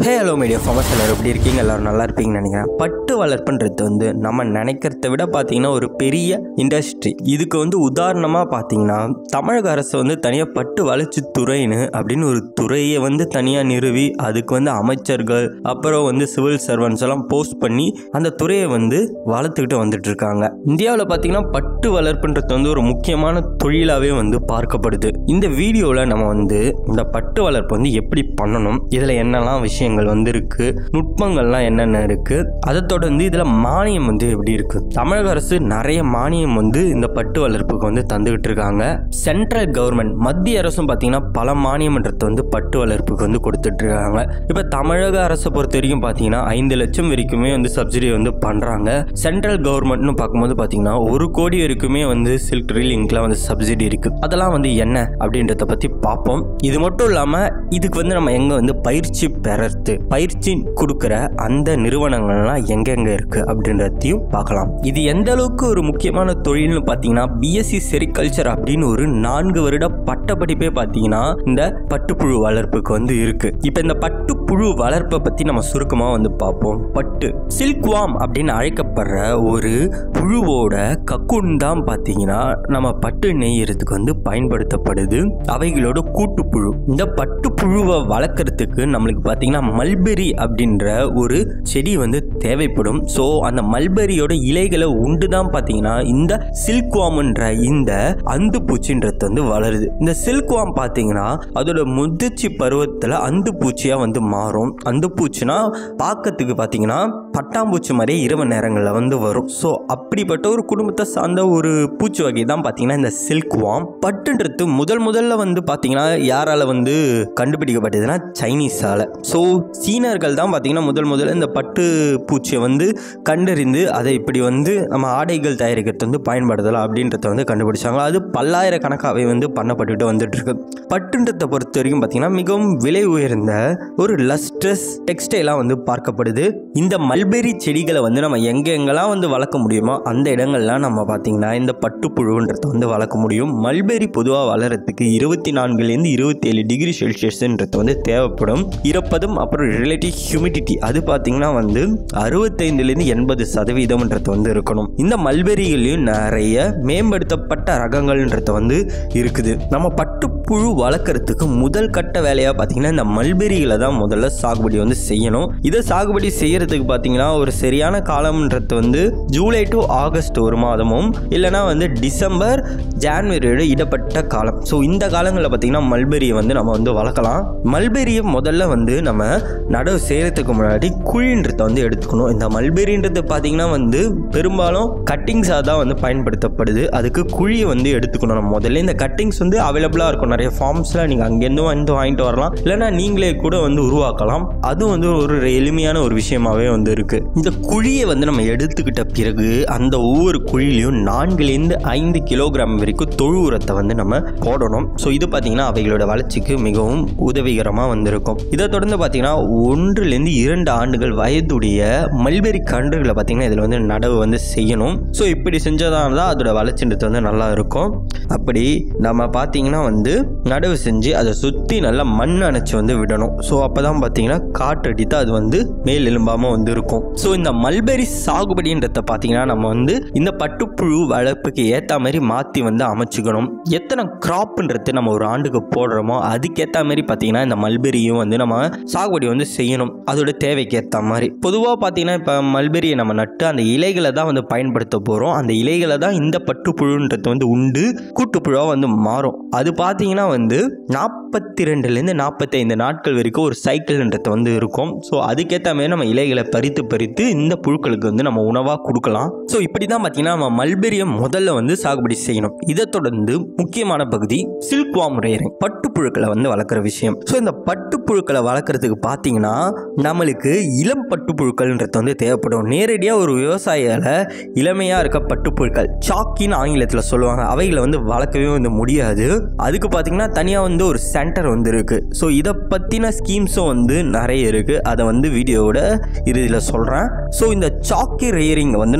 hey hello media ஃபார்மஸ் எல்லாரும் எப்படி இருக்கீங்க எல்லாரும் நல்லா இருப்பீங்கன்னு நினைக்கிறேன் பட்டு வளர்ப்புன்றது வந்து நம்ம நினைக்கிறத விட பார்த்தீங்கன்னா ஒரு பெரிய இண்டஸ்ட்ரி இதுக்கு வந்து உதாரணமாக பார்த்தீங்கன்னா தமிழக அரசு வந்து தனியாக பட்டு வளர்ச்சி துறைன்னு அப்படின்னு ஒரு துறையை வந்து தனியாக நிறுவி அதுக்கு வந்து அமைச்சர்கள் அப்புறம் வந்து சிவில் சர்வன்ஸ் எல்லாம் போஸ்ட் பண்ணி அந்த துறையை வந்து வளர்த்துக்கிட்டு வந்துட்டு இருக்காங்க இந்தியாவில் பார்த்தீங்கன்னா பட்டு வளர்ப்புன்றது வந்து ஒரு முக்கியமான தொழிலாகவே வந்து பார்க்கப்படுது இந்த வீடியோவில் நம்ம வந்து இந்த பட்டு வளர்ப்பு வந்து எப்படி பண்ணணும் இதில் என்னெல்லாம் விஷயங்கள் வந்து இருக்கு நுட்பங்கள்லாம் என்னென்ன இருக்கு அதை தொடர்ந்து இதில் மானியம் வந்து எப்படி இருக்கு தமிழக அரசு நிறைய மானியம் வந்து இந்த பட்டு வளர்ப்புக்கு வந்து தந்துகிட்டு இருக்காங்க சென்ட்ரல் கவர்மெண்ட் மத்திய அரசும் பார்த்தீங்கன்னா பல மானியம்ன்றதை வந்து பட்டு வளர்ப்புக்கு வந்து கொடுத்துட்டு இருக்காங்க இப்போ தமிழக அரசை பொறுத்த வரைக்கும் பார்த்தீங்கன்னா ஐந்து லட்சம் வரைக்குமே வந்து சப்சிடி வந்து பண்ணுறாங்க சென்ட்ரல் கவர்மெண்ட்னு பார்க்கும்போது பார்த்தீங்கன்னா ஒரு கோடி வரைக்குமே வந்து சில்க் ரீலிங்க்லாம் வந்து சப்சிடி இருக்கு அதெல்லாம் வந்து என்ன அப்படின்றத பற்றி பார்ப்போம் இது மட்டும் இல்லாமல் இதுக்கு வந்து நம்ம எங்கே வந்து பயிற்சி பெறறது பயிற்சி கொடுக்குற அந்த நிறுவனங்கள்லாம் எங்கெங்க இருக்கு அப்படின்றதையும் பார்க்கலாம் இது எந்த அளவுக்கு ஒரு முக்கியமான தொழில்னு பார்த்தீங்கன்னா பிஎஸ்சி செரிகல்ச்சர் அப்படின்னு ஒரு நான்கு வருட பட்டப்படிப்பே பார்த்தீங்கன்னா இந்த பட்டுப்புழு வளர்ப்புக்கு வந்து இருக்கு இப்போ இந்த பட்டுப்புழு வளர்ப்பை பற்றி நம்ம சுருக்கமாக வந்து பார்ப்போம் பட்டு சில்க் வாம் அப்படின்னு அழைக்கப்படுற ஒரு புழுவோட கக்குன் தான் பார்த்தீங்கன்னா நம்ம பட்டு நெய்யறதுக்கு வந்து பயன்படுத்தப்படுது அவைகளோட கூட்டுப்புழு இந்த பட்டுப்புழுவை வளர்க்கறதுக்கு நம்மளுக்கு பார்த்தீங்கன்னா மல்பெரி அப்படின்ற ஒரு செடி வந்து தேவைப்படும் ஸோ அந்த மல்பெரியோட இலைகளை உண்டு தான் பார்த்தீங்கன்னா இந்த சில்க்வாம்ன்ற இந்த அந்து பூச்சின்றது வந்து வளருது இந்த சில்க்வாம் பார்த்தீங்கன்னா அதோட முதிர்ச்சி பருவத்தில் அந்து பூச்சியாக வந்து மாறும் அந்து பூச்சினா பார்க்கறதுக்கு பார்த்தீங்கன்னா பட்டாம்பூச்சி மாதிரியே இரவு நேரங்களில் வந்து வரும் ஸோ அப்படிப்பட்ட ஒரு குடும்பத்தை சார்ந்த ஒரு பூச்சி வகை தான் பார்த்தீங்கன்னா இந்த சில்க் வாம் பட்டுன்றது முதல் முதல்ல வந்து பார்த்தீங்கன்னா யாரால வந்து கண்டுபிடிக்கப்பட்டதுன்னா சைனீஸால ஸோ சீனர்கள் தான் பார்த்தீங்கன்னா முதல் முதல்ல இந்த பட்டு பூச்சியை வந்து கண்டறிந்து அதை இப்படி வந்து நம்ம ஆடைகள் தயாரிக்கிறது வந்து பயன்படுத்தலாம் அப்படின்றத வந்து கண்டுபிடிச்சாங்க அது பல்லாயிரக்கணக்காகவே வந்து பண்ணப்பட்டுட்டு வந்துட்டு இருக்கு பட்டுன்றதை பொறுத்த வரைக்கும் பார்த்தீங்கன்னா மிகவும் விலை உயர்ந்த ஒரு லஸ்ட்ரஸ் டெக்ஸ்டைலாக வந்து பார்க்கப்படுது இந்த மல்பெரி செடிகளை வந்து நம்ம எங்கெங்கெல்லாம் வந்து வளர்க்க முடியுமோ அந்த இடங்கள்லாம் நம்ம பார்த்தீங்கன்னா இந்த பட்டுப்புழுன்றதை வந்து வளர்க்க முடியும் மல்பெரி பொதுவாக வளர்கிறதுக்கு இருபத்தி நான்குலேருந்து இருபத்தி ஏழு டிகிரி செல்சியஸ்ன்றது வந்து தேவைப்படும் ஈரப்பதம் அப்புறம் ரிலேட்டிவ் ஹியூமிடிட்டி அது பார்த்தீங்கன்னா வந்து அறுபத்தைந்துலேருந்து எண்பது சதவீதம்ன்றது வந்து இருக்கணும் இந்த மல்பெரிகளையும் நிறைய மேம்படுத்தப்பட்ட ரகங்கள்ன்றது வந்து இருக்குது நம்ம பட்டுப்புழு வளர்க்குறதுக்கு முதல் கட்ட வேலையாக பார்த்தீங்கன்னா இந்த மல்பெரிகளை தான் முதல்ல சாகுபடி வந்து செய்யணும் இதை சாகுபடி செய்யறதுக்கு பார்த்தீங்கன்னா ஒரு சரியான காலம்ன்றது வந்து ஜூலை டு ஆகஸ்ட் ஒரு மாதமும் இல்லைனா வந்து டிசம்பர் ஜான்வரியோட இடப்பட்ட காலம் ஸோ இந்த காலங்களில் பார்த்தீங்கன்னா மல்பெரியை வந்து நம்ம வந்து வளர்க்கலாம் மல்பெரியை முதல்ல வந்து நம்ம நடவு செய்கிறதுக்கு முன்னாடி குழின்றதை வந்து எடுத்துக்கணும் இந்த மல்பெரின்றது பார்த்தீங்கன்னா வந்து பெரும்பாலும் கட்டிங்ஸாக தான் வந்து பயன்படுத்தப்படுது அதுக்கு குழியை வந்து எடுத்துக்கணும் நம்ம முதல்ல இந்த கட்டிங்ஸ் வந்து அவைலபிளாக இருக்கும் நிறைய ஃபார்ம்ஸில் நீங்கள் அங்கேருந்து வந்து வாங்கிட்டு வரலாம் இல்லைனா நீங்களே கூட வந்து உருவாக்கலாம் அதுவும் வந்து ஒரு எளிமையான ஒரு விஷயமாவே வந்து இருக்கு இந்த குழியை வந்து நம்ம எடுத்துக்கிட்ட பிறகு அந்த ஒவ்வொரு குழியிலையும் நான்குலேருந்து ஐந்து கிலோகிராம் வரைக்கும் தொழு உரத்தை வந்து நம்ம போடணும் ஸோ இது பார்த்தீங்கன்னா அவைகளோட வளர்ச்சிக்கு மிகவும் உதவிகரமாக வந்திருக்கும் இதை தொடர்ந்து பார்த்தீங்கன்னா ஒன்றுலேருந்து இரண்டு ஆண்டுகள் வயதுடைய மல்பெரி கன்றுகளை பார்த்தீங்கன்னா இதில் வந்து நடவு வந்து செய்யணும் ஸோ இப்படி செஞ்சதால தான் அதோட வளர்ச்சின்றது வந்து நல்லா இருக்கும் அப்படி நம்ம பார்த்தீங்கன்னா வந்து நடவு செஞ்சு அதை சுற்றி நல்லா மண் அணைச்சி வந்து விடணும் ஸோ அப்போ தான் பார்த்தீங்கன்னா காற்றடித்து அது வந்து மேல் எலும்பாமல் வந்து இருக்கும் ஸோ இந்த மல்பெரி சாகுபடின்றத பார்த்தீங்கன்னா நம்ம வந்து இந்த பட்டுப்புழு வளர்ப்புக்கு ஏற்ற மாதிரி மாற்றி வந்து அமைச்சுக்கணும் எத்தனை கிராப்ன்றது நம்ம ஒரு ஆண்டுக்கு போடுறோமோ அதுக்கேற்ற மாதிரி பார்த்தீங்கன்னா இந்த மல்பெரியும் வந்து நம்ம சாகுபடி வந்து செய்யணும் அதோட தேவைக்கு ஏற்ற மாதிரி பொதுவாக பார்த்தீங்கன்னா இப்போ மல்பெரியை நம்ம நட்டு அந்த இலைகளை தான் வந்து பயன்படுத்த போகிறோம் அந்த இலைகளை தான் இந்த பட்டுப்புழுன்றது வந்து உண்டு கூட்டுப்புழுவாக வந்து மாறும் அது பார்த்தீங்கன்னா வந்து நாற்பத்தி ரெண்டுலேருந்து நாற்பத்தைந்து நாட்கள் வரைக்கும் ஒரு சைக்கிள்ன்றது வந்து இருக்கும் ஸோ அதுக்கேற்ற மாதிரி நம்ம இலைகளை பறித்து பறித்து இந்த புழுக்களுக்கு வந்து நம்ம உணவாக கொடுக்கலாம் ஸோ இப்படி தான் பார்த்தீங்கன்னா நம்ம மல்பெரியை முதல்ல வந்து சாகுபடி செய்யணும் இதை தொடர்ந்து முக்கியமான பகுதி சில்க் வாம் ரேரிங் பட்டுப்புழுக்களை வந்து வளர்க்குற விஷயம் ஸோ இந்த பட்டுப்புழுக்களை வளர்க்குறதுக்கு பார்த்தீங்கன்னா நம்மளுக்கு இளம் பட்டுப்புழுக்கள்ன்றது வந்து தேவைப்படும் நேரடியாக ஒரு விவசாயியால் இளமையாக இருக்க பட்டுப்புழுக்கள் சாக்கின்னு ஆங்கிலத்தில் சொல்லுவாங்க அவைகளை வந்து வளர்க்கவே வந்து முடியாது அதுக்கு பார்த்தீங்கன்னா தனியாக வந்து ஒரு சென்டர் வந்து இருக்குது ஸோ இதை பற்றின ஸ்கீம்ஸும் வந்து நிறைய இருக்குது அதை வந்து வீடியோவோட இறுதியில் சொல்கிறேன் ஸோ இந்த சாக்கி ரேரிங்கை வந்து நம்ம பண்ணணும்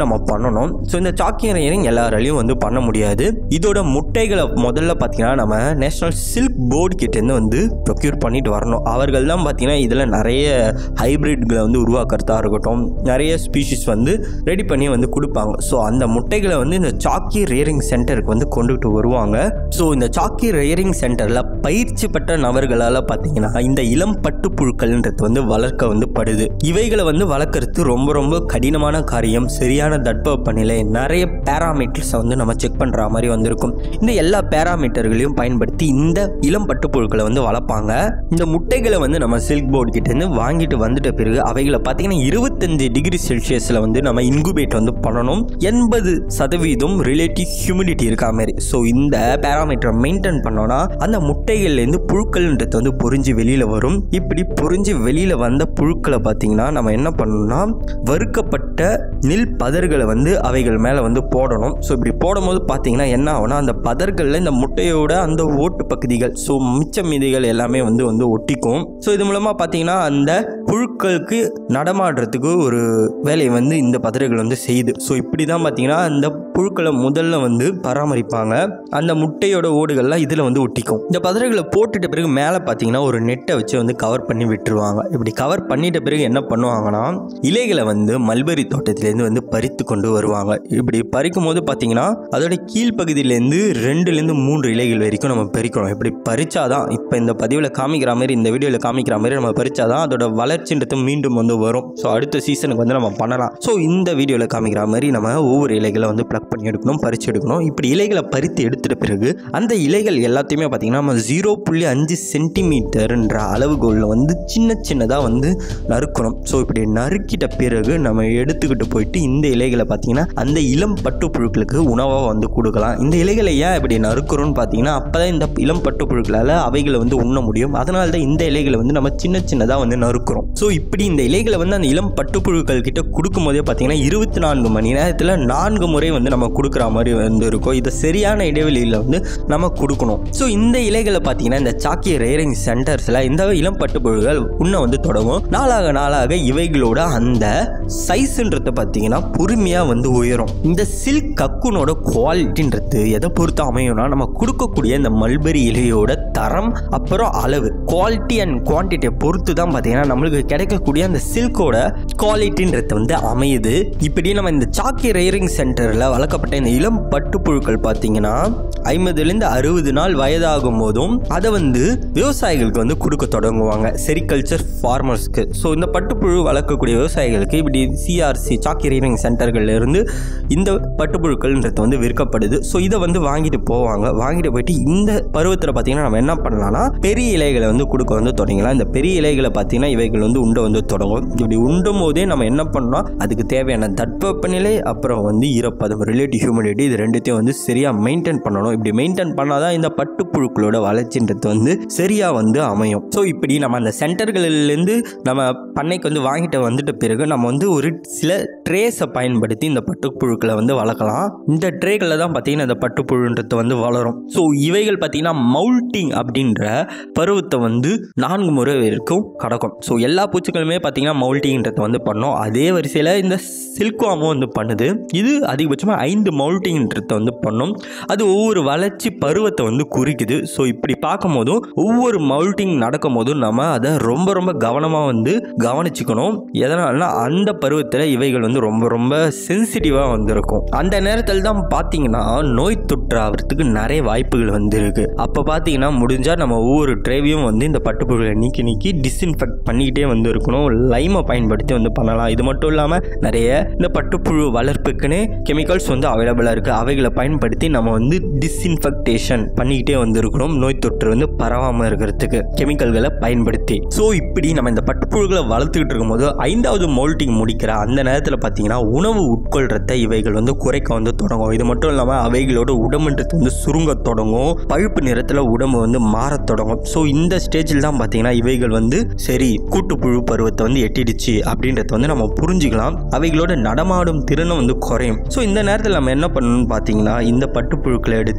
பண்ணணும் ஸோ இந்த சாக்கி ரேரிங் எல்லாராலையும் வந்து பண்ண முடியாது இதோட முட்டைகளை முதல்ல பார்த்தீங்கன்னா நம்ம நேஷனல் சில்க் போர்டு கிட்டேருந்து வந்து ப்ரொக்யூர் பண்ணிட்டு வரணும் அவர்கள் தான் பார்த்தீங்கன்னா இதில் நிறைய ஹைப்ரிட்களை வந்து உருவாக்குறதா இருக்கட்டும் நிறைய ஸ்பீஷிஸ் வந்து ரெடி பண்ணி வந்து கொடுப்பாங்க ஸோ அந்த முட்டைகளை வந்து இந்த சாக்கி ரேரிங் சென்டருக்கு வந்து கொண்டுகிட்டு வருவாங்க ஸோ இந்த சாக்கி ரேரிங் சென்டரில் பயிற்சி பெற்ற நபர்களால் பார்த்தீங்கன்னா இந்த இளம் பட்டுப்புழுக்கள்ன்றது வந்து வளர்க்க வந்து படுது இவைகளை வந்து வளர்க்குறது ரொம்ப ரொம்ப கடினமான காரியம் சரியான தட்பவெப்பநிலை நிறைய பேராமீட்டர்ஸை வந்து நம்ம செக் பண்ணுற மாதிரி வந்திருக்கும் இந்த எல்லா பேராமீட்டர்களையும் பயன்படுத்தி இந்த இளம் பட்டுப்புழுக்களை வந்து வளர்ப்பாங்க இந்த முட்டைகளை வந்து நம்ம சில்க் போர்டு கிட்டேருந்து வாங்கிட்டு வந்துட்ட பிறகு அவைகளை பார்த்தீங்கன்னா இருபத்தஞ்சு டிகிரி செல்சியஸில் வந்து நம்ம இன்குபேட் வந்து பண்ணணும் எண்பது சதவீதம் ரிலேட்டிவ் ஹியூமிடிட்டி இருக்கா மாதிரி ஸோ இந்த பேராமீட்டரை மெயின்டைன் பண்ணோன்னா அந்த முட்டைகள்லேருந்து புழுக்கள்ன்றது வந்து பொறிஞ்சு வெளியில் வரும் இப்படி பொறிஞ்சு வெளியில் வந்த புழுக்களை பார்த்தீங்கன்னா நம்ம என்ன பண்ணணும்னா வறுக்கப்பட்ட நெல் பதர்களை வந்து அவைகள் மேலே வந்து போடணும் ஸோ இப்படி போடும்போது பார்த்தீங்கன்னா என்ன ஆகும்னா அந்த பதர்களில் இந்த முட்டையோட அந்த ஓட்டு பகுதிகள் ஸோ மிச்ச மீதிகள் எல்லாமே வந்து வந்து ஒட்டிக்கும் ஸோ இது மூலமாக பார்த்தீங்கன்னா அந்த புழுக்களுக்கு நடமாடுறதுக்கு ஒரு வேலையை வந்து இந்த பதர்கள் வந்து செய்யுது ஸோ இப்படி தான் பார்த்தீங்கன்னா அந்த புழுக்களை முதல்ல வந்து பராமரிப்பாங்க அந்த முட்டையோட ஓடுகள்லாம் இதில் வந்து ஒட்டிக்கும் இந்த பதர்களை போட்டுட்ட பிறகு மேலே பார்த்தீங்கன்னா ஒரு நெட்டை வச்சு வந்து கவர் பண்ணி விட்டுருவாங்க இப்படி கவர் பண்ணிட்ட பிறகு என்ன பண்ணுவாங்கன்னா இலைகளை வந்து மல்பெரி தோட்டத்திலேருந்து வந்து பறித்து கொண்டு வருவாங்க இப்படி பறிக்கும் போது பார்த்தீங்கன்னா அதோட கீழ்ப்பகுதியிலேருந்து ரெண்டுலேருந்து மூன்று இலைகள் வரைக்கும் நம்ம பறிக்கணும் இப்படி பறிச்சாதான் இப்போ இந்த பதிவில் காமிக்கிற மாதிரி இந்த வீடியோவில் காமிக்கிற மாதிரி நம்ம பறிச்சாதான் அதோட வளர்ச்சின்றது மீண்டும் வந்து வரும் ஸோ அடுத்த சீசனுக்கு வந்து நம்ம பண்ணலாம் ஸோ இந்த வீடியோவில் காமிக்கிற மாதிரி நம்ம ஒவ்வொரு இலைகளை வந்து ப்ளக் பண்ணி எடுக்கணும் பறித்து எடுக்கணும் இப்படி இலைகளை பறித்து எடுத்துட்ட பிறகு அந்த இலைகள் எல்லாத்தையுமே பார்த்தீங்கன்னா நம்ம ஜீரோ புள்ளி அஞ்சு சென்டிமீட்டர்ன்ற அளவுகோலில் வந்து சின்ன சின்னதாக வந்து நறுக்கணும் ஸோ இப்படி நறுக்கிட்ட பிறகு நம்ம எடுத்துக்கிட்டு போயிட்டு இந்த இலைகளை பார்த்தீங்கன்னா அந்த இளம் பட்டுப்புழுக்களுக்கு உணவாக வந்து கொடுக்கலாம் இந்த இலைகளை ஏன் இப்படி நறுக்கிறோம்னு பார்த்தீங்கன்னா அப்போ தான் இந்த இளம் பட்டுப்புழுக்களால் அவைகளை வந்து உண்ண முடியும் அதனால தான் இந்த இலைகளை வந்து நம்ம சின்ன சின்னதாக வந்து நறுக்கிறோம் ஸோ இப்படி இந்த இலைகளை வந்து அந்த இளம் பட்டுப்புழுக்கள் கிட்ட கொடுக்கும் போதே பார்த்தீங்கன்னா இருபத்தி நான்கு மணி நேரத்தில் நான்கு முறை வந்து நம்ம கொடுக்குற மாதிரி வந்து இருக்கும் இதை சரியான இடைவெளியில் வந்து நம்ம கொடுக்கணும் ஸோ இந்த இலைகளை பார்த்தீங்கன்னா இந்த சாக்கிய ரேரிங் சென்டர்ஸில் இந்த இளம் பட்டுப்புழுகள் உண்ண வந்து தொடங்கும் நாளாக நாளாக இவைகளோட அந்த சைஸ்ன்றத பார்த்தீங்கன்னா பொறுமையாக வந்து உயரும் இந்த சில்க் கக்குனோட குவாலிட்டின்றது எதை பொறுத்து அமையும்னா நம்ம கொடுக்கக்கூடிய இந்த மல்பெரி இலையோட தரம் அப்புறம் அளவு குவாலிட்டி அண்ட் குவான்டிட்டியை பொறுத்து தான் பார்த்தீங்கன்னா நம்மளுக்கு கிடைக்கக்கூடிய அந்த சில்கோட குவாலிட்டின்றது வந்து அமையுது இப்படி நம்ம இந்த சாக்கி ரேரிங் சென்டரில் வளர்க்கப்பட்ட இந்த இளம் பட்டுப்புழுக்கள் பார்த்தீங்கன்னா ஐம்பதுலேருந்து அறுபது நாள் வயதாகும் போதும் அதை வந்து விவசாயிகளுக்கு வந்து கொடுக்க தொடங்குவாங்க செரிகல்ச்சர் ஃபார்மர்ஸ்க்கு ஸோ இந்த பட்டுப்புழு வளர்க்கக்கூடிய விவசாயிகளுக்கு இப்படி சிஆர்சி சாக்கி ரேரிங் சென்டர்கள்ல இருந்து இந்த பட்டுப்புழுக்கள்ன்றது வந்து விற்கப்படுது ஸோ இதை வந்து வாங்கிட்டு போவாங்க வாங்கிட்டு போயிட்டு இந்த பருவத்தில் பார்த்தீங்கன்னா நம்ம என்ன பண்ணலாம்னா பெரிய இலைகளை வந்து கொடுக்க வந்து தொடங்கலாம் இந்த பெரிய இலைகளை பார்த்தீங்கன்னா இவைகள் வந்து உண்டை வந்து தொடங்கும் இப்படி உண்டும் போதே நம்ம என்ன பண்ணோம் அதுக்கு தேவையான தட்பவெப்பநிலை அப்புறம் வந்து ஈரப்பதம் ரிலேட்டிவ் ஹியூமிடிட்டி இது ரெண்டுத்தையும் வந்து சரியாக மெயின்டைன் பண்ணணும் இப்படி மெயின்டைன் பண்ணாதான் இந்த பட்டுப்புழுக்களோட வளர்ச்சின்றது வந்து சரியாக வந்து அமையும் ஸோ இப்படி நம்ம அந்த சென்டர்களிலேருந்து நம்ம பண்ணைக்கு வந்து வாங்கிட்டு வந்துட்ட பிறகு நம்ம வந்து ஒரு சில ட்ரேஸை பயன்படுத்தி இந்த பட்டுப்புழுக்களை வந்து வளர்க்கலாம் இந்த ட்ரேகளில் தான் பார்த்தீங்கன்னா இந்த பட்டுப்புழுன்றது வந்து வளரும் ஸோ இவைகள் பார்த்தீங்கன்னா மவுல்ட்டிங் அப்படின்ற பருவத்தை வந்து நான்கு முறை வரைக்கும் கடக்கும் ஸோ எல்லா பூச்சிகளுமே பார்த்தீங்கன்னா மவுல்ட்டிங்கிறத வந்து பண்ணோம் அதே வரிசையில் இந்த சில்க்வாமும் வந்து பண்ணுது இது அதிகபட்சமாக ஐந்து மவுல்ட்டிங்கிறத வந்து பண்ணும் அது ஒவ்வொரு வளர்ச்சி பருவத்தை வந்து குறிக்குது ஸோ இப்படி பார்க்கும்போதும் ஒவ்வொரு மவுல்ட்டிங் நடக்கும் போதும் நம்ம அதை ரொம்ப ரொம்ப கவனமாக வந்து கவனிச்சுக்கணும் எதனாலனா அந்த பருவத்தில் இவைகள் வந்து ரொம்ப ரொம்ப சென்சிட்டிவாக வந்திருக்கும் அந்த நேரத்தில் தான் பார்த்தீங்கன்னா நோய் தொற்று ஆகிறதுக்கு நிறைய வாய்ப்புகள் வந்து இருக்கு அப்போ பார்த்தீங்கன்னா முடிஞ்சால் நம்ம ஒவ்வொரு ட்ரேவையும் வந்து இந்த பட்டுப்புழுகளை நீக்கி நீக்கி டிஸ்இன்ஃபெக்ட் பண்ணிக்கிட்டே வந்து இருக்கணும் லைமை பயன்படுத்தி வந்து பண்ணலாம் இது மட்டும் இல்லாமல் நிறைய இந்த பட்டுப்புழு வளர்ப்புக்குன்னு கெமிக்கல்ஸ் வந்து அவைலபிளாக இருக்குது அவைகளை பயன்படுத்தி நம்ம வந்து டிஸ்இன்ஃபெக்டேஷன் பண்ணிக்கிட்டே வந்து இருக்கணும் நோய் தொற்று வந்து பரவாமல் இருக்கிறதுக்கு கெமிக்கல்களை பயன்படுத்தி ஸோ இப்படி நம்ம இந்த பட்டுப்புழுகளை வளர்த்துக்கிட்டு இருக்கும்போது ஐந்தாவது மோல்ட்டிங் முடிக்கிற அந்த நேரத்தில் பார்த்தீங்கன்னா உணவு உட்கொள்றத இவைகள் வந்து குறைக்க வந்து தொடங்கும் இது மட்டும் இல்லாமல் அவைகளோட உடம்புன்றது வந்து சுருங்க தொடங்கும் பழுப்பு நிறத்தில் உடம்பு வந்து மாறத் தொடங்கும் ஸோ இந்த ஸ்டேஜில் தான் பார்த்தீங்கன்னா இவைகள் வந்து சரி கூட்டுப்புழு பருவத்தை வந்து எட்டிடுச்சு அப்படின்றத வந்து நம்ம புரிஞ்சுக்கலாம் அவைகளோட நடமாடும் திறனும் வந்து குறையும் ஸோ இந்த நேரத்தில் நம்ம என்ன பண்ணணும்னு பார்த்தீங்கன்னா இந்த பட்டுப்புழுக்களை எடுத்து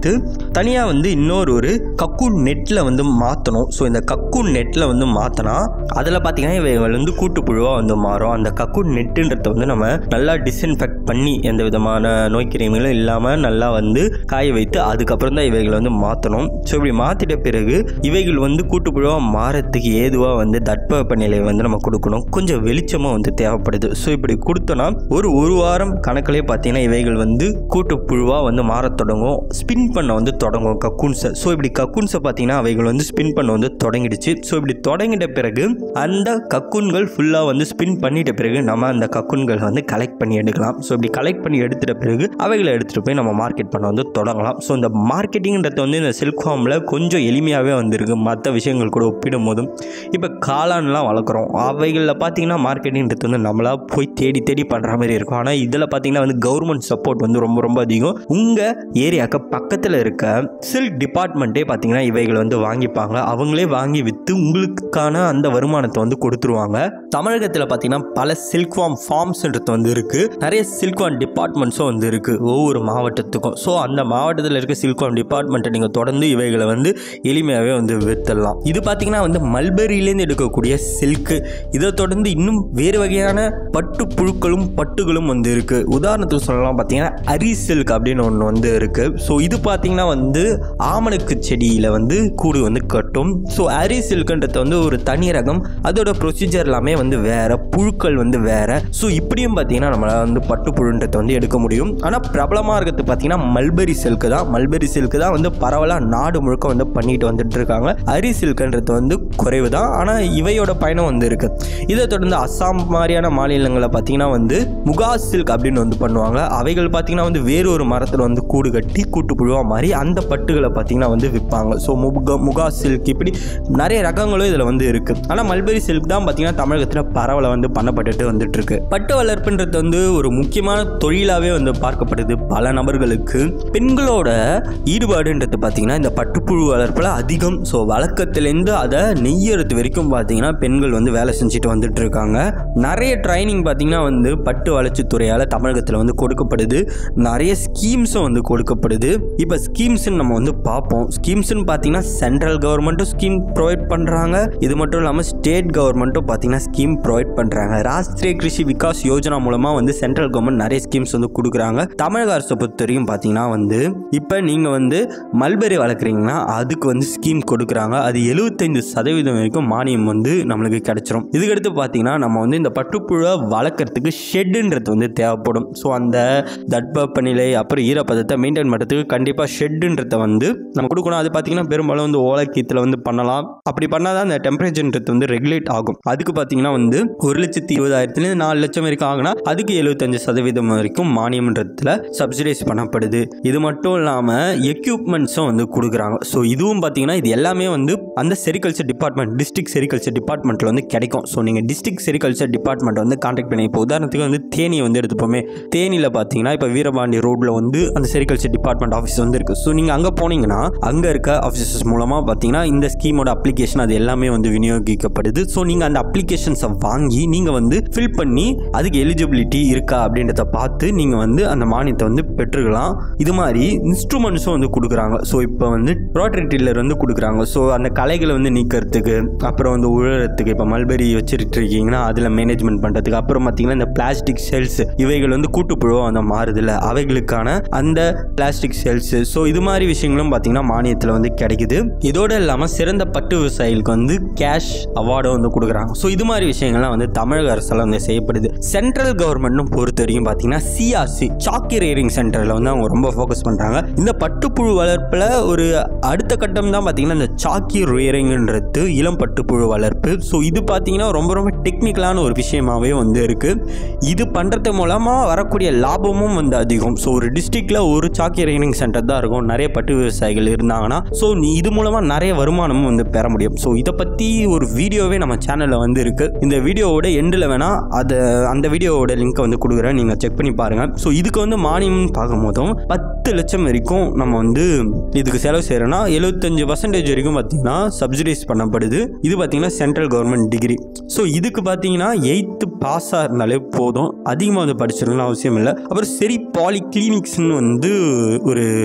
எடுத்து தனியாக வந்து இன்னொரு ஒரு கக்கூன் நெட்டில் வந்து மாற்றணும் ஸோ இந்த கக்கூன் நெட்டில் வந்து மாற்றினா அதில் பார்த்தீங்கன்னா இவைகள் வந்து கூட்டுப்புழுவாக வந்து மாறும் அந்த கக்கூன் நெட்டுன்றத வந்து நம்ம நல்லா டிஸ்இன்ஃபெக்ட் பண்ணி எந்த விதமான நோய் கிருமிகளும் இல்லாமல் நல்லா வந்து காய வைத்து அதுக்கப்புறம் தான் இவைகளை வந்து மாற்றணும் ஸோ இப்படி மாற்றிட்ட பிறகு இவைகள் வந்து கூட்டுப்புழுவாக மாறத்துக்கு ஏதுவாக வந்து தட்பவெப்பநிலை வந்து நம்ம கொடுக்கணும் கொஞ்சம் வெளிச்சமாக வந்து தேவைப்படுது ஸோ இப்படி கொடுத்தோன்னா ஒரு ஒரு வாரம் கணக்கிலே பார்த்தீங்கன்னா இவைகள் வந்து கூட்டுப்புழுவாக வந்து மாறத் தொடங்கும் ஸ்பின் பண்ண வந்து தொடங்கும் கக்கூன்ஸை ஸோ இப்படி கக்கூன்ஸை பார்த்தீங்கன்னா அவைகள் வந்து ஸ்பின் பண்ண வந்து தொடங்கிடுச்சு ஸோ இப்படி தொடங்கிட்ட பிறகு அந்த கக்கூன்கள் ஃபுல்லாக வந்து ஸ்பின் பண்ணிட்ட பிறகு நம்ம அந்த கக்கூன்கள் வந்து கலெக்ட் பண்ணி எடுக்கலாம் ஸோ இப்படி கலெக்ட் பண்ணி எடுத்துட்ட பிறகு அவைகளை எடுத்துகிட்டு போய் நம்ம மார்க்கெட் பண்ண வந்து தொடங்கலாம் ஸோ இந்த மார்க்கெட்டிங்கிறது வந்து இந்த சில்க் ஃபார்மில் கொஞ்சம் எளிமையாகவே வந்திருக்கு மற்ற விஷயங்கள் கூட ஒப்பிடும் போதும் இப்போ காளான்லாம் வளர்க்குறோம் அவைகளில் பார்த்தீங்கன்னா மார்க்கெட்டிங்கிறது வந்து நம்மளா போய் தேடி தேடி பண்ணுற மாதிரி இருக்கும் ஆனால் இதில் பார்த்தீங்கன்னா வந்து கவர்மெண்ட் சப்போர்ட் வந்து ரொம்ப ரொம்ப அதிகம் உங்கள் ஏரியாவுக்கு பக்கத்தில் இருக்க சில்க் டிபார்ட்மெண்ட்டே பார்த்தீங்கன்னா இவைகள் வந்து வாங்கிப்பாங்க அவங்களே வாங்கி விற்று உங்களுக்கான அந்த வருமானத்தை வந்து கொடுத்துருவாங்க தமிழகத்தில் பார்த்தீங்கன்னா பல சில்க் ஃபார்ம் ஃபார்ம்ஸ்ன்றது வந்து இருக்குது நிறைய சில்க் ஃபார்ம் டிபார்ட்மெண்ட்ஸும் வந்து இருக்குது ஒவ்வொரு மாவட்டத்துக்கும் ஸோ அந்த மாவட்டத்தில் இருக்க சில்க் ஃபார்ம் டிபார்ட்மெண்ட்டை நீங்கள் தொடர்ந்து இவைகளை வந்து எளிமையாகவே வந்து விற்றுடலாம் இது பார்த்தீங்கன்னா வந்து மல்பெரியிலேருந்து எடுக்கக்கூடிய சில்க்கு இதை தொடர்ந்து இன்னும் வேறு வகையான பட்டு புழுக்களும் பட்டுகளும் வந்து இருக்குது உதாரணத்துக்கு சொல்லலாம் பார்த்தீங்கன்னா அரி சில்க் அப்படின்னு ஒன்று வந்து இருக்குது ஸோ இது பார்த்தீங்கன்னா வந்து ஆமணக்கு செடியில் வந்து கூடு வந்து கட்டும் ஸோ அரி சில்க்குன்றது வந்து ஒரு தனி ரகம் அதோட ப்ரொசீஜர் எல்லாமே வந்து வேற புழுக்கள் வந்து வேற ஸோ இப்படியும் பார்த்தீங்கன்னா நம்மளால் வந்து பட்டு புழுன்றதை வந்து எடுக்க முடியும் ஆனால் பிரபலமாக இருக்கிறது பார்த்தீங்கன்னா மல்பெரி சில்க்கு தான் மல்பெரி சில்க்கு தான் வந்து பரவலாக நாடு முழுக்க வந்து பண்ணிட்டு வந்துட்டு இருக்காங்க அரி சில்க்குன்றது வந்து குறைவு தான் ஆனால் இவையோட பயணம் வந்து இருக்கு இதை தொடர்ந்து அஸ்ஸாம் மாதிரியான மாநிலங்களில் பார்த்தீங்கன்னா வந்து முகா சில்க் அப்படின்னு வந்து பண்ணுவாங்க அவைகள் பார்த்தீங்கன்னா வந்து வேறொரு மரத்தில் வந்து கூடு கட்டி கூட்டு புழுவாக மாறி அந்த பட்டுகளை பார்த்தீங்கன்னா வந்து விற்பாங்க ஸோ முக முகா சில்க் இப்படி நிறைய ரகங்களும் இதில் வந்து இருக்கு ஆனால் மல்பெரி சில்க் தான் பார்த்தீங்கன்னா தமிழகத்தில் பரவலை வந்து பண்ணப்பட்டுட்டு வந்துட்டு இருக்கு பட்டு வளர்ப்புன்றது வந்து ஒரு முக்கியமான தொழிலாகவே வந்து பார்க்கப்படுது பல நபர்களுக்கு பெண்களோட ஈடுபாடுன்றது பார்த்தீங்கன்னா இந்த பட்டுப்புழு வளர்ப்பில் அதிகம் ஸோ வழக்கத்துலேருந்து அதை நெய்யறது வரைக்கும் பார்த்தீங்கன்னா பெண்கள் வந்து வேலை செஞ்சுட்டு வந்துட்டு இருக்காங்க நிறைய ட்ரைனிங் பார்த்தீங்கன்னா வந்து பட்டு வளர்ச்சி துறையால் தமிழகத்தில் வந்து கொடுக்கப்படுது நிறைய ஸ்கீம்ஸும் வந்து கொடுக்கப்படுது இப்போ ஸ்கீம்ஸ்னு நம்ம வந்து பார்ப்போம் ஸ்கீம்ஸ்னு பார்த்தீங்கன்னா சென்ட்ரல் கவர்மெண்ட்டும் ஸ்கீம் ப்ரொவைட் பண்ணுறாங்க இது மட்டும் இல்லாமல் ஸ்டேட் கவர்மெண்ட்டும் பார்த்தீங்கன்னா ஸ்கீம் ப்ரொவைட் பண்ணுறாங்க ராஷ்டிரிய கிருஷி விகாஸ் யோஜனா மூலமாக வந்து சென்ட்ரல் கவர்மெண்ட் நிறைய ஸ்கீம்ஸ் வந்து கொடுக்குறாங்க தமிழக அரசை பொறுத்த வரைக்கும் பார்த்தீங்கன்னா வந்து இப்போ நீங்கள் வந்து மல்பெரி வளர்க்குறீங்கன்னா அதுக்கு வந்து ஸ்கீம் கொடுக்குறாங்க அது எழுபத்தைந்து சதவீதம் வரைக்கும் மானியம் வந்து நம்மளுக்கு கிடைச்சிரும் இதுக்கடுத்து பார்த்தீங்கன்னா நம்ம வந்து இந்த பட்டுப்புழை வளர்க்குறதுக்கு ஷெட்டுன்றது வந்து தேவைப்படும் ஸோ அந்த தட்பவெப்பநிலை அப்புறம் ஈரப்பதத்தை மெயின்டைன் பண்ணுறதுக்கு கண்டிப்பாக ஷெட்டுன்றதை வந்து நம்ம கொடுக்கணும் அது பார்த்தீங்கன்னா பெரும்பாலும் வந்து ஓலக்கீத்தில் வந்து பண்ணலாம் அப்படி பண்ணால் தான் அந்த டெம்பரேச்சர்ன்றது வந்து ரெகுலேட் ஆகும் அதுக்கு பார்த்தீங்கன்னா வந்து ஒரு லட்சத்தி இருபதாயிரத்துலேருந்து நாலு லட்சம் வரைக்கும் ஆகுனா அதுக்கு எழுபத்தஞ்சு சதவீதம் வரைக்கும் மானியம்ன்றதுல சப்சிடைஸ் பண்ணப்படுது இது மட்டும் இல்லாமல் எக்யூப்மெண்ட்ஸும் வந்து கொடுக்குறாங்க ஸோ இதுவும் பார்த்தீங்கன்னா இது எல்லாமே வந்து அந்த செரிகல்ச்சர் டிபார்ட்மெண்ட் டிஸ்ட்ரிக்ட் செரிகல்ச்சர் டிபார்ட்மெண்ட்டில் வந்து கிடைக்கும் ஸோ நீங்கள் டிஸ்ட்ரிக்ட் செரிகல்ச்சர் டிபார்ட்மெண்ட் வந்து கான்டாக்ட் பண்ணி இப்போ உதாரணத்துக்கு வந்து தேனியை வந்து எடுத்துப்போமே தேனியில் பார்த்தீங்கன்னா இப்போ வீரபாண்டி ரோட்டில் வந்து அந்த செரிகல்ச்சர் டிபார்ட்மெண்ட் ஆஃபீஸ் வந்து இருக்குது ஸோ நீங்கள் அங்கே போனீங்கன்னா அங்கே இருக்க ஆஃபீஸர்ஸ் மூலமாக பார்த்தீங்கன்னா இந்த ஸ்கீமோட அப்ளிகேஷன் அது எல்லாமே வந்து விநியோகிக்கப்படுது ஸோ நீங்கள் அந்த அப்ளிகேஷன்ஸை வாங்கி நீங்கள் வந்து ஃபில் பண்ணி அதுக்கு எலிஜிபிலிட்டி இருக்கா அப்படின்றத பார்த்து நீங்கள் வந்து அந்த மானியத்தை வந்து பெற்றுக்கலாம் இது மாதிரி இன்ஸ்ட்ருமெண்ட்ஸும் வந்து கொடுக்குறாங்க ஸோ இப்போ வந்து ரோட்டரி டில்லர் வந்து கொடுக்குறாங்க ஸோ அந்த கலைகளை வந்து நீக்கிறதுக்கு அப்புறம் வந்து உழறதுக்கு இப்போ மல்பெரி வச்சுட்டு இருக்கீங்கன்னா அதில் மேனேஜ்மெண்ட் பண்ணுறதுக்கு அப்புறம் பார்த்தீங்கன்னா இந்த பிளாஸ்டிக் செல்ஸ் இவைகள் வந்து கூட்டுப்புழுவாக வந்து மாறுதில்ல அவைகளுக்கான அந்த பிளாஸ்டிக் செல்ஸ் ஸோ இது மாதிரி விஷயங்களும் பார்த்தீங்கன்னா மானியத்தில் வந்து கிடைக்குது இதோட இல்லாமல் சிறந்த பட்டு விவசாயிகளுக்கு வந்து கேஷ் அவார்டும் வந்து கொடுக்குறாங்க ஸோ இது மாதிரி விஷயங்கள்லாம் வந்து தமிழக அரசால் வந்து செய்யப்படுது சென்ட்ரல் கவர்மெண்ட்டும் பொறுத்த வரைக்கும் பார்த்தீங்கன்னா சிஆர்சி சாக்கி ரேரிங் சென்டரில் வந்து அவங்க ரொம்ப ஃபோக்கஸ் பண்ணுறாங்க இந்த பட்டுப்புழு வளர்ப்பில் ஒரு அடுத்த கட்டம் தான் பார்த்தீங்கன்னா இந்த சாக்கி ரேரிங்ன்றது இளம் பட்டுப்புழு வளர்ப்பு ஸோ இது பார்த்தீங்கன்னா ரொம்ப ரொம்ப டெக்னிக்கலான ஒரு விஷயமாவே வந்து இருக்குது இது பண்ணுறது மூலமாக வரக்கூடிய லாபமும் வந்து அதிகம் ஸோ ஒரு டிஸ்ட்ரிக்டில் ஒரு சாக்கி ரேரிங் சென்டர் தான் இருக்கும் நிறைய பட்டு விவசாயிகள் இருந்தாங்கன்னா ஸோ இது மூலமாக நிறைய வருமானமும் வந்து பெற முடியும் ஸோ இதை பற்றி ஒரு வீடியோவே நம்ம சேனலில் வந்து இருக்குது இந்த வீடியோவோட எண்டில் வேணால் அதை அந்த வீடியோவோட லிங்க்கை வந்து கொடுக்குறேன் நீங்கள் செக் பண்ணி பாருங்கள் ஸோ இதுக்கு வந்து மானியம் பார்க்கும்போதும் பத்து லட்சம் வரைக்கும் நம்ம வந்து இதுக்கு செலவு செய்கிறோன்னா எழுபத்தஞ்சு பர்சன்டேஜ் வரைக்கும் பார்த்தீங்கன்னா சப்சிடைஸ் பண்ணப்படுது இது பார்த்தீங்கன்னா சென்ட்ரல் கவர்மெண்ட் டிகிரி ஸோ இதுக்கு பார்த்தீங்கன்னா எயித்து பாஸாக இருந்தாலே போதும் அதிகமாக வந்து படிச்சிருக்கணும் அவசியம் இல்லை அப்புறம் சரி பாலி கிளினிக்ஸ்னு வந்து ஒரு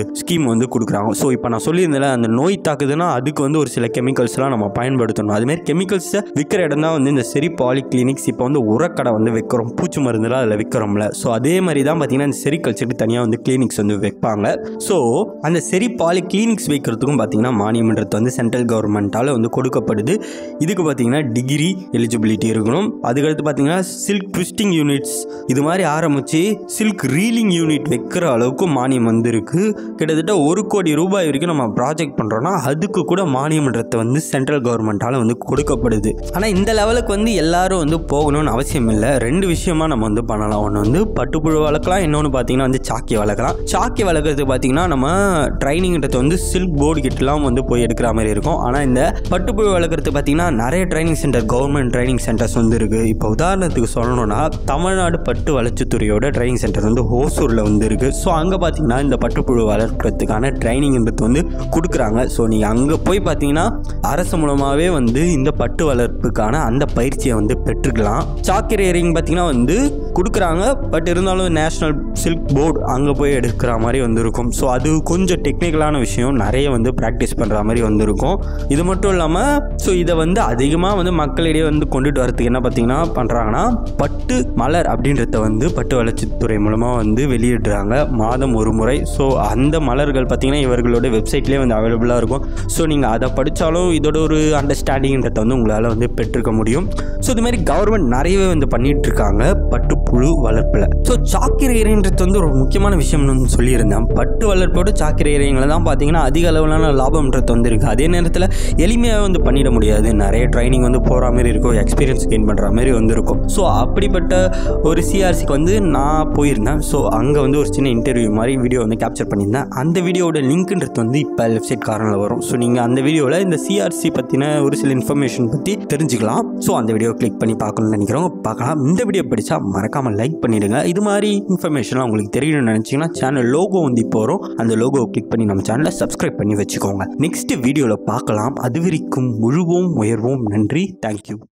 ஸ்கீம் வந்து கொடுக்குறாங்க ஸோ இப்போ நான் சொல்லியிருந்தேன் அந்த நோய் தாக்குதுன்னா அதுக்கு வந்து ஒரு சில கெமிக்கல்ஸ்லாம் நம்ம பயன்படுத்தணும் அதுமாரி கெமிக்கல்ஸை விற்கிற இடம் தான் வந்து இந்த செரி பாலி கிளினிக்ஸ் இப்போ வந்து உரக்கடை வந்து வைக்கிறோம் பூச்சி மருந்துலாம் அதில் விற்கிறோம்ல ஸோ அதே மாதிரி தான் பார்த்தீங்கன்னா இந்த செரிகல்ச்சருக்கு தனியாக வந்து கிளினிக்ஸ் வந்து வைப்பாங்க ஸோ அந்த செரி பாலி கிளினிக்ஸ் வைக்கிறதுக்கும் பார்த்தீங்கன்னா மானியம்ன்றது வந்து சென்ட்ரல் கவர்மெண்ட்டால் வந்து கொடுக்கப்படுது இதுக்கு பார்த்தீங்கன்னா டிகிரி எலிஜிபிலிட்டி இருக்கணும் அதுக்கடுத்து பார்த்தீங்கன்னா சில்க் ட்விஸ்டிங் யூனிட்ஸ் இது மாதிரி ஆரம்பித்து சில்க் ரீலிங் யூனிட் வைக்கிற அளவுக்கு மானியம் வந்து இருக்கு கிட்டத்தட்ட ஒரு கோடி ரூபாய் வரைக்கும் நம்ம ப்ராஜெக்ட் பண்ணுறோன்னா அதுக்கு கூட மானியம்ன்றதை வந்து சென்ட்ரல் கவர்மெண்ட்டால் வந்து கொடுக்கப்படுது ஆனால் இந்த லெவலுக்கு வந்து எல்லாரும் வந்து போகணும்னு அவசியம் இல்லை ரெண்டு விஷயமா நம்ம வந்து பண்ணலாம் ஒன்று வந்து பட்டுப்புழு வளர்க்கலாம் இன்னொன்று பார்த்தீங்கன்னா வந்து சாக்கி வளர்க்கலாம் சாக்கி வளர்க்குறதுக்கு பார்த்தீங்கன்னா நம்ம ட்ரைனிங்கிறது வந்து சில்க் போர்டு கிட்டலாம் வந்து போய் எடுக்கிற மாதிரி இருக்கும் ஆனால் இந்த பட்டுப்புழு வளர்க்குறதுக்கு பார்த்தீங்கன்னா நிறைய training centre government training centres வந்து இருக்குது இப்போ உதாரணத்துக்கு சொல்லணும்னா தமிழ்நாடு பட்டு வளர்ச்சித்துறையோட ட்ரைனிங் சென்டர் வந்து ஹோசூரில் வந்து இருக்குது ஸோ அங்கே பார்த்தீங்கன்னா இந்த பட்டுப்புழு வளர்க்குறதுக்கான ட்ரைனிங்ன்றது வந்து கொடுக்குறாங்க ஸோ நீங்கள் அங்கே போய் பார்த்தீங்கன்னா அரசு மூலமாகவே வந்து இந்த பட்டு வளர்ப்புக்கான அந்த பயிற்சியை வந்து பெற்றுக்கலாம் சாக்கரை ஏரிங் பார்த்தீங்கன்னா வந்து கொடுக்குறாங்க பட் இருந்தாலும் நேஷ்னல் சில்க் போர்டு அங்கே போய் எடுக்கிற மாதிரி வந்து இருக்கும் ஸோ அது கொஞ்சம் டெக்னிக்கலான விஷயம் நிறைய வந்து ப்ராக்டிஸ் பண்ணுற மாதிரி வந்து இருக்கும் இது மட்டும் இல்லாமல் ஸோ இதை வந்து அதிகமாக வந்து மக்களிடையே வந்து கொண்டுட்டு வரதுக்கு என்ன பார்த்தீங்கன்னா பண்ணுறாங்கன்னா பட்டு மலர் அப்படின்றத வந்து பட்டு வளர்ச்சித்துறை மூலமாக வந்து வெளியிடுறாங்க மாதம் ஒரு முறை ஸோ அந்த மலர்கள் பார்த்தீங்கன்னா இவர்களோட வெப்சைட்லேயே வந்து அவைலபிளாக இருக்கும் ஸோ நீங்கள் அதை படித்தாலும் இதோட ஒரு அண்டர்ஸ்டாண்டிங்ன்றத வந்து உங்களால் வந்து பெற்றுக்க முடியும் ஸோ இது மாதிரி கவர்மெண்ட் நிறையவே வந்து பண்ணிட்டு இருக்காங்க பட்டுப்புழு வளர்ப்பில் ஸோ சாக்கிர இறைன்றது வந்து ஒரு முக்கியமான விஷயம்னு வந்து சொல்லியிருந்தேன் பட்டு வளர்ப்போட சாக்கிர இறைங்களை தான் பார்த்தீங்கன்னா அதிக அளவிலான லாபம்ன்றது வந்து இருக்குது அதே நேரத்தில் எளிமையாக வந்து பண்ணிட முடியாது நிறைய ட்ரைனிங் வந்து போகிற மாதிரி இருக்கும் எக்ஸ்பீரியன்ஸ் கெயின் பண்ணுற மாதிரி வந்து இருக்கும் ஸோ அப்படிப்பட்ட ஒரு சிஆர்சிக்கு வந்து நான் போயிருந்தேன் ஸோ அங்கே வந்து ஒரு சின்ன இன்டர்வியூ மாதிரி வீடியோ வந்து கேப்சர் பண்ணியிருந்தேன் அந்த வீடியோட லிங்க்ன்றது வந்து இப்போ வெப்சைட் காரணத்தில் வரும் ஸோ நீங்கள் அந்த வீடியோவில் இந்த சிஆர்சி பற்றின ஒரு சில இன்ஃபர்மேஷன் பற்றி தெரிஞ்சுக்கலாம் ஸோ அந்த வீடியோ கிளிக் பண்ணி பார்க்கணும்னு நினைக்கிறவங்க பார்க்கலாம் இந்த வீடியோ படித்தா மறக்காமல் லைக் பண்ணிடுங்க இது மாதிரி இன்ஃபர்மேஷன்லாம் உங்களுக்கு தெரியணும்னு நினச்சிங்கன்னா சேனல் லோகோ வந்து இப்போ வரும் அந்த லோகோவை கிளிக் பண்ணி நம்ம சேனலை சப்ஸ்கிரைப் பண்ணி வச்சுக்கோங்க நெக்ஸ்ட் வீடியோவில் பார்க்கலாம் அது வரைக்கும் முழுவோம் உயர்வோம் நன்றி தேங்க்யூ